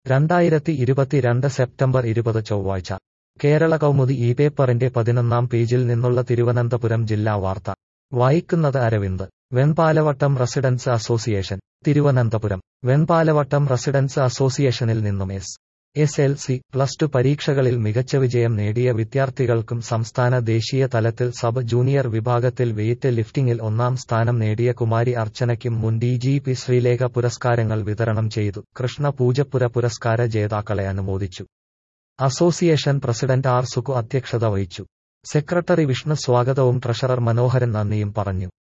രണ്ടായിരത്തി ഇരുപത്തിരണ്ട് സെപ്റ്റംബർ ഇരുപത് ചൊവ്വാഴ്ച കേരള കൗമുദി ഈ പേപ്പറിന്റെ പതിനൊന്നാം പേജിൽ നിന്നുള്ള തിരുവനന്തപുരം ജില്ലാ വാർത്ത വായിക്കുന്നത് Aravind Venpalavattom residence association Thiruvananthapuram Venpalavattom residence അസോസിയേഷനിൽ നിന്നും S S L C plus two പരീക്ഷകളിൽ മികച്ച വിജയം നേടിയ വിദ്യാർത്ഥികൾക്കും സംസ്ഥാന ദേശീയ തലത്തിൽ സബ് ജൂനിയർ വിഭാഗത്തിൽ വെയിറ്റ് ലിഫ്റ്റിംഗിൽ ഒന്നാം സ്ഥാനം നേടിയ കുമാരി അർച്ചനയ്ക്കും മുൻ ഡി ജി പി ശ്രീലേഖ പുരസ്കാരങ്ങൾ വിതരണം ചെയ്തു കൃഷ്ണ പൂജപ്പുര പുരസ്കാര ജേതാക്കളെ അനുമോദിച്ചു അസോസിയേഷൻ പ്രസിഡന്റ് ആർ സുകു അധ്യക്ഷത വഹിച്ചു സെക്രട്ടറി വിഷ്ണു സ്വാഗതവും ട്രഷറർ മനോഹരൻ നന്ദിയും പറഞ്ഞു